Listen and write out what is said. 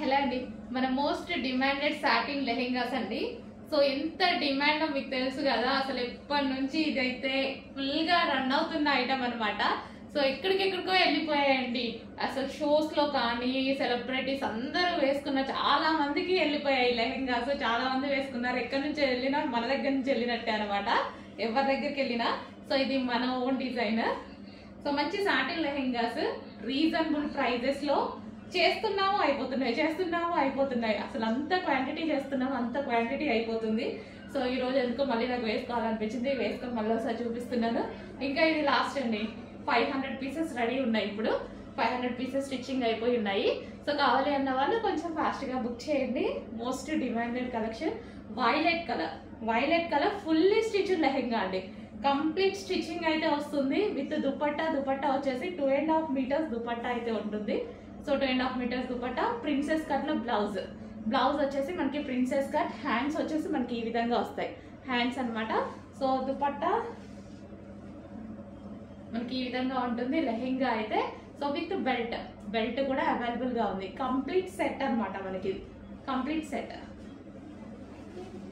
hello అండి మన most demanded satin lehengas అండి సో ఎంత డిమాండ్ మీకు తెలుసు కదా అసలు ఎప్పటి నుంచి ఇదైతే ఫుల్ గా రన్ అవుతున్న ఐటమ్ అన్నమాట సో ఎక్కడికెక్కడికో వెళ్ళిపోయాయండి అసలు షోస్ లో కానీ సెలబ్రిటీస్ అందరూ వేసుకున్న చాలా మందికి వెళ్ళిపోయాయి లెహెంగాస్ చాలా మంది వేసుకున్నారు ఎక్కడి నుంచి వెళ్ళినా మన దగ్గర నుంచి వెళ్ళినట్టే అనమాట ఎవరి దగ్గరికి వెళ్ళినా సో ఇది మన ఓన్ డిజైన్ సో మంచి సాటిన్ లెహెంగాస్ రీజనబుల్ ప్రైజెస్ లో చేస్తున్నాము అయిపోతున్నాయి చేస్తున్నాము అయిపోతున్నాయి అసలు అంత క్వాంటిటీ చేస్తున్నాము అంత క్వాంటిటీ అయిపోతుంది సో ఈ రోజు ఎందుకో మళ్ళీ నాకు వేసుకోవాలనిపించింది వేసుకొని మళ్ళీ ఒకసారి చూపిస్తున్నాను ఇంకా ఇది లాస్ట్ అండి ఫైవ్ హండ్రెడ్ పీసెస్ రెడీ ఉన్నాయి ఇప్పుడు ఫైవ్ హండ్రెడ్ పీసెస్ స్టిచ్చింగ్ అయిపోయి ఉన్నాయి సో కావాలి అన్న వాళ్ళు కొంచెం ఫాస్ట్ గా బుక్ చేయండి most demanded collection violet colour violet colour fully stitch lehenga అండి కంప్లీట్ స్టిచ్చింగ్ అయితే వస్తుంది విత్ దుపట్టా దుపట్టా వచ్చేసి two and half metres dupatta అయితే ఉంటుంది so two and half metres dupatta princess cut లో బ్లౌజ్ బ్లౌజ్ వచ్చేసి మనకి ప్రిన్సెస్ కట్ హ్యాండ్స్ వచ్చేసి మనకి ఈ విధంగా వస్తాయి హ్యాండ్స్ అన్నమాట సో దుపట్టా మనకి ఈ విధంగా ఉంటుంది లెహెంగా అయితే సో విత్ బెల్ట్ బెల్ట్ కూడా అవైలబుల్ గా ఉంది కంప్లీట్ సెట్ అన్నమాట మనకి కంప్లీట్ సెట్